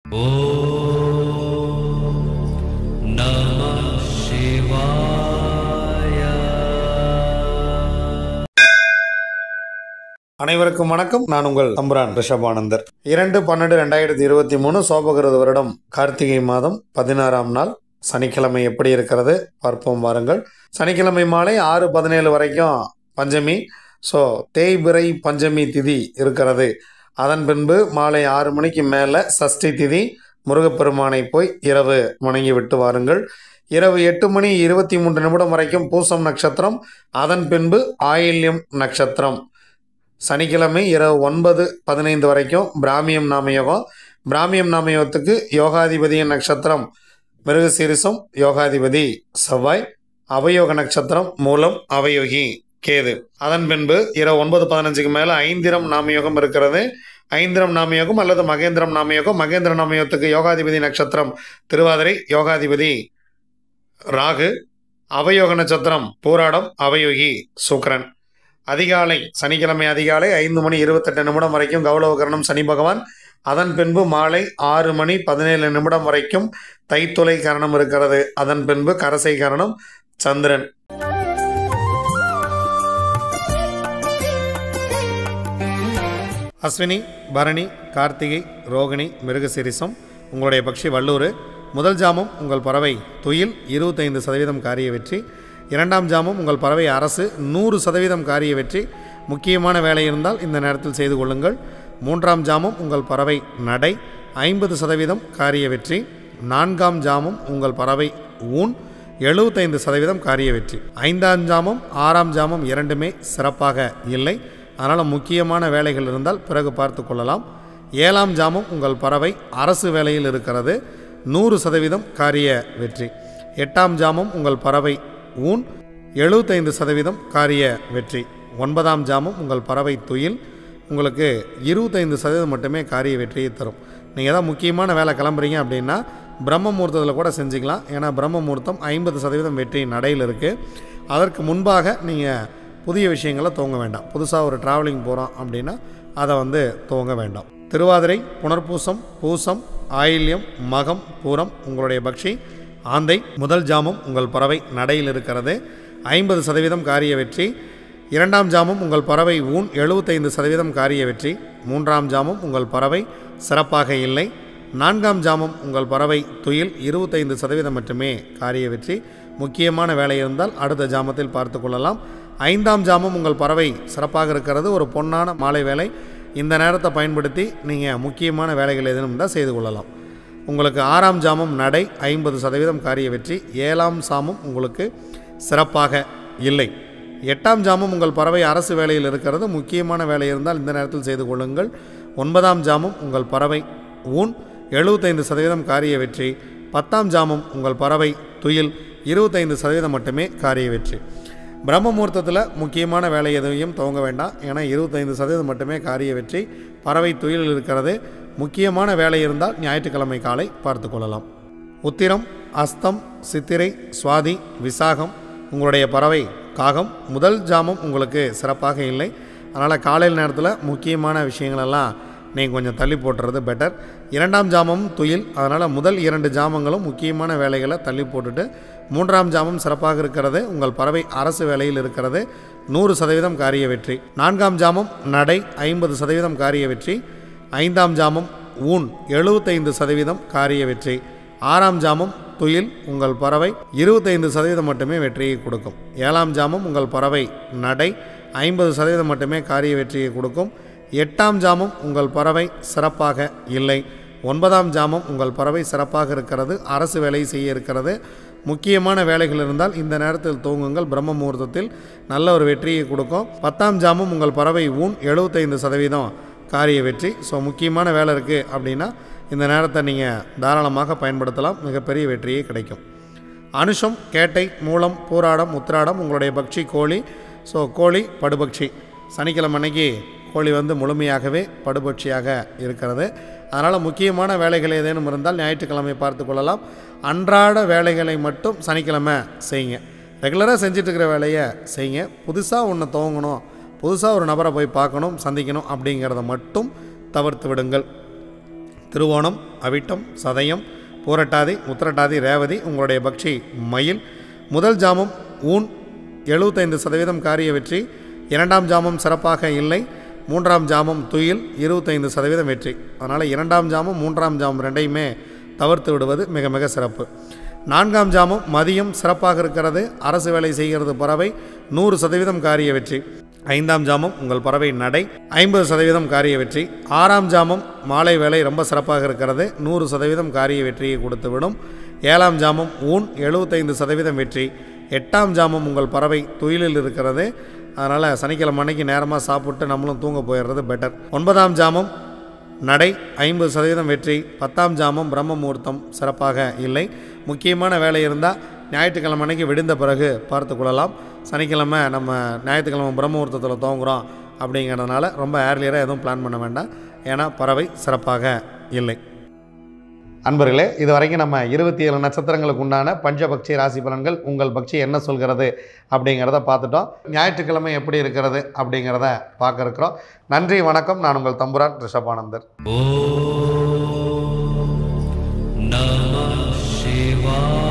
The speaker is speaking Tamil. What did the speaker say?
அனைவருக்கும் வணக்கம் நான் உங்கள் தம்புரான் ரிஷபானந்தர் இரண்டு பன்னெண்டு ரெண்டாயிரத்தி இருபத்தி மூணு சோபகிருத வருடம் கார்த்திகை மாதம் பதினாறாம் நாள் சனிக்கிழமை எப்படி இருக்கிறது பார்ப்போம் வாருங்கள் சனிக்கிழமை மாலை ஆறு பதினேழு வரைக்கும் பஞ்சமி ஸோ தேய்பிறை பஞ்சமி திதி இருக்கிறது அதன் பின்பு மாலை ஆறு மணிக்கு மேலே சஷ்டி திதி முருகப்பெருமானை போய் இரவு வணங்கி விட்டு வாருங்கள் இரவு எட்டு மணி இருபத்தி மூன்று நிமிடம் வரைக்கும் பூசம் நட்சத்திரம் அதன் பின்பு ஆயில்யம் நட்சத்திரம் சனிக்கிழமை இரவு ஒன்பது பதினைந்து வரைக்கும் பிராமியம் நாமயோகம் பிராமியம் நாமயோகத்துக்கு யோகாதிபதியின் நட்சத்திரம் மிருகசீரிசம் யோகாதிபதி செவ்வாய் அவயோக நட்சத்திரம் மூலம் அவயோகி கேது அதன் பின்பு இரவு ஒன்பது பதினஞ்சுக்கு மேலே ஐந்திரம் நாமயோகம் இருக்கிறது ஐந்திரம் நாமயோகம் அல்லது மகேந்திரம் நாமயோகம் மகேந்திர நாமயோகத்துக்கு யோகாதிபதி நட்சத்திரம் திருவாதிரை யோகாதிபதி ராகு அவயோக நட்சத்திரம் பூராடம் அவயோகி சுக்கிரன் அதிகாலை சனிக்கிழமை அதிகாலை ஐந்து மணி இருபத்தெட்டு நிமிடம் வரைக்கும் கௌரவகரணம் சனி பகவான் அதன் பின்பு மாலை ஆறு மணி பதினேழு நிமிடம் வரைக்கும் தைத்துளை கரணம் இருக்கிறது அதன் பின்பு கரசை கரணம் சந்திரன் அஸ்வினி பரணி கார்த்திகை ரோகிணி மிருகசிரிசம் உங்களுடைய பக்ஷி வல்லூர் முதல் ஜாமம் உங்கள் பறவை துயில் இருபத்தைந்து சதவீதம் காரிய வெற்றி இரண்டாம் ஜாமம் உங்கள் பறவை அரசு நூறு சதவீதம் காரிய வெற்றி முக்கியமான வேலை இருந்தால் இந்த நேரத்தில் செய்து கொள்ளுங்கள் மூன்றாம் ஜாமம் உங்கள் பறவை நடை ஐம்பது சதவீதம் காரிய வெற்றி நான்காம் ஜாமம் உங்கள் பறவை ஊன் எழுபத்தைந்து சதவீதம் காரிய வெற்றி ஐந்தாம் ஜாமம் ஆறாம் ஜாமம் இரண்டுமே சிறப்பாக இல்லை அதனால் முக்கியமான வேலைகள் இருந்தால் பிறகு பார்த்து கொள்ளலாம் ஏழாம் ஜாமம் உங்கள் பறவை அரசு வேலையில் இருக்கிறது நூறு சதவீதம் காரிய வெற்றி எட்டாம் ஜாமம் உங்கள் பறவை ஊன் எழுபத்தைந்து சதவீதம் காரிய வெற்றி ஒன்பதாம் ஜாமம் உங்கள் பறவை துயில் உங்களுக்கு இருபத்தைந்து சதவீதம் மட்டுமே காரிய வெற்றியை தரும் நீங்கள் ஏதாவது முக்கியமான வேலை கிளம்புறீங்க அப்படின்னா பிரம்ம முகூர்த்தத்தில் கூட செஞ்சுக்கலாம் ஏன்னா பிரம்ம முகூர்த்தம் ஐம்பது சதவீதம் வெற்றி நடையில் இருக்குது அதற்கு முன்பாக நீங்கள் புதிய விஷயங்களை துவங்க வேண்டாம் புதுசாக ஒரு ட்ராவலிங் போகிறோம் அப்படின்னா அதை வந்து துவங்க வேண்டாம் திருவாதிரை புனர்பூசம் பூசம் ஆயில்யம் மகம் பூரம் உங்களுடைய பக்ஷி ஆந்தை முதல் ஜாமம் உங்கள் பறவை நடையில் இருக்கிறது ஐம்பது சதவீதம் காரிய வெற்றி இரண்டாம் ஜாமம் உங்கள் பறவை ஊன் எழுபத்தைந்து சதவீதம் காரிய வெற்றி மூன்றாம் ஜாமம் உங்கள் பறவை சிறப்பாக இல்லை நான்காம் ஜாமம் உங்கள் பறவை துயில் இருபத்தைந்து சதவீதம் மட்டுமே காரிய வெற்றி முக்கியமான வேலை இருந்தால் அடுத்த ஜாமத்தில் பார்த்து கொள்ளலாம் ஐந்தாம் ஜாமம் உங்கள் பறவை சிறப்பாக இருக்கிறது ஒரு பொன்னான மாலை வேலை இந்த நேரத்தை பயன்படுத்தி நீங்கள் முக்கியமான வேலைகள் எதுவும் இருந்தால் செய்து கொள்ளலாம் உங்களுக்கு ஆறாம் ஜாமம் நடை ஐம்பது சதவீதம் காரிய வெற்றி ஏழாம் சாமம் உங்களுக்கு சிறப்பாக இல்லை எட்டாம் ஜாமம் உங்கள் பறவை அரசு வேலையில் இருக்கிறது முக்கியமான வேலை இருந்தால் இந்த நேரத்தில் செய்து கொள்ளுங்கள் ஒன்பதாம் ஜாமம் உங்கள் பறவை ஊன் எழுபத்தைந்து சதவீதம் காரிய வெற்றி பத்தாம் ஜாமம் உங்கள் பறவை துயில் இருபத்தைந்து சதவீதம் மட்டுமே காரிய வெற்றி பிரம்ம முகூர்த்தத்தில் முக்கியமான வேலை எதையும் துவங்க வேண்டாம் ஏன்னா இருபத்தைந்து சதவீதம் மட்டுமே காரிய வெற்றி பறவை துயில் இருக்கிறது முக்கியமான வேலை இருந்தால் ஞாயிற்றுக்கிழமை காலை பார்த்து கொள்ளலாம் உத்திரம் அஸ்தம் சித்திரை சுவாதி விசாகம் உங்களுடைய பறவை காகம் முதல் ஜாமம் உங்களுக்கு சிறப்பாக இல்லை அதனால் காலையில் நேரத்தில் முக்கியமான விஷயங்களெல்லாம் நீங்கள் கொஞ்சம் தள்ளி போட்டுறது பெட்டர் இரண்டாம் ஜாமம் துயில் அதனால் முதல் இரண்டு ஜாமங்களும் முக்கியமான வேலைகளை தள்ளி போட்டுட்டு மூன்றாம் ஜாமம் சிறப்பாக இருக்கிறது உங்கள் பறவை அரசு வேலையில் இருக்கிறது நூறு சதவீதம் காரிய வெற்றி நான்காம் ஜாமம் நடை ஐம்பது சதவீதம் காரிய வெற்றி ஐந்தாம் ஜாமம் ஊன் எழுபத்தைந்து சதவீதம் காரிய வெற்றி ஆறாம் ஜாமம் துயில் உங்கள் பறவை இருபத்தைந்து சதவீதம் மட்டுமே வெற்றியை கொடுக்கும் ஏழாம் ஜாமம் உங்கள் பறவை நடை ஐம்பது சதவீதம் மட்டுமே காரிய வெற்றியை கொடுக்கும் எட்டாம் ஜாமம் உங்கள் பறவை சிறப்பாக இல்லை ஒன்பதாம் ஜாமம் உங்கள் பறவை சிறப்பாக இருக்கிறது அரசு வேலை செய்ய இருக்கிறது முக்கியமான வேலைகள் இருந்தால் இந்த நேரத்தில் தூங்குங்கள் பிரம்ம முகூர்த்தத்தில் நல்ல ஒரு வெற்றியை கொடுக்கும் பத்தாம் ஜாமம் உங்கள் பறவை ஊன் எழுபத்தைந்து சதவீதம் காரிய வெற்றி ஸோ முக்கியமான வேலை இருக்குது அப்படின்னா இந்த நேரத்தை நீங்கள் தாராளமாக பயன்படுத்தலாம் மிகப்பெரிய வெற்றியே கிடைக்கும் அனுஷம் கேட்டை மூலம் பூராடம் உத்திராடம் உங்களுடைய பக்ஷி கோழி ஸோ கோழி படுபக்ஷி சனிக்கிழமை அன்னைக்கு கோழி வந்து முழுமையாகவே படுபட்சியாக இருக்கிறது அதனால் முக்கியமான வேலைகள் ஏதேனும் இருந்தால் ஞாயிற்றுக்கிழமை பார்த்து கொள்ளலாம் அன்றாட வேலைகளை மட்டும் சனிக்கிழமை செய்யுங்க ரெகுலராக செஞ்சுட்டு இருக்கிற வேலையை செய்யுங்க புதுசாக ஒன்று துவங்கணும் புதுசாக ஒரு நபரை போய் பார்க்கணும் சந்திக்கணும் அப்படிங்கிறத மட்டும் தவிர்த்து விடுங்கள் திருவோணம் அவிட்டம் சதயம் பூரட்டாதி உத்திரட்டாதி ரேவதி உங்களுடைய பக்ஷி மயில் முதல் ஜாமம் ஊன் எழுபத்தைந்து சதவீதம் காரிய வெற்றி இரண்டாம் ஜாமம் சிறப்பாக இல்லை மூன்றாம் ஜாமம் துயில் இருபத்தைந்து சதவீதம் வெற்றி அதனால் இரண்டாம் ஜாமம் மூன்றாம் ஜாமம் ரெண்டையுமே தவிர்த்து விடுவது மிக மிக சிறப்பு நான்காம் ஜாமம் மதியம் சிறப்பாக இருக்கிறது அரசு வேலை செய்கிறது பறவை நூறு சதவீதம் காரிய வெற்றி ஐந்தாம் ஜாமம் உங்கள் பறவை நடை ஐம்பது சதவீதம் காரிய வெற்றி ஆறாம் ஜாமம் மாலை வேலை ரொம்ப சிறப்பாக இருக்கிறது நூறு சதவீதம் காரிய வெற்றியை கொடுத்துவிடும் ஏழாம் ஜாமம் ஊன் எழுபத்தைந்து சதவீதம் வெற்றி எட்டாம் ஜாமம் உங்கள் பறவை துயிலில் இருக்கிறது அதனால் சனிக்கிழமை அன்னைக்கு நேரமாக சாப்பிட்டு நம்மளும் தூங்க போயிடுறது பெட்டர் ஒன்பதாம் ஜாமம் நடை ஐம்பது சதவீதம் வெற்றி பத்தாம் ஜாமம் பிரம்ம முகூர்த்தம் சிறப்பாக இல்லை முக்கியமான வேலை இருந்தால் ஞாயிற்றுக்கிழமை அன்னைக்கு விடிந்த பிறகு பார்த்து கொள்ளலாம் சனிக்கிழமை நம்ம ஞாயிற்றுக்கிழமை பிரம்ம முகூர்த்தத்தில் துவங்குறோம் அப்படிங்கிறதுனால ரொம்ப ஏர்லியராக எதுவும் பிளான் பண்ண வேண்டாம் ஏன்னா பறவை சிறப்பாக இல்லை அன்பர்களே இது வரைக்கும் நம்ம இருபத்தி ஏழு நட்சத்திரங்களுக்கு உண்டான பஞ்சபக்ஷி ராசி பலன்கள் உங்கள் பக்ஷி என்ன சொல்கிறது அப்படிங்கிறத பார்த்துட்டோம் ஞாயிற்றுக்கிழமை எப்படி இருக்கிறது அப்படிங்கிறத பார்க்க இருக்கிறோம் நன்றி வணக்கம் நான் உங்கள் தம்புரான் ரிஷபானந்தர் ॐ नमः शिवाय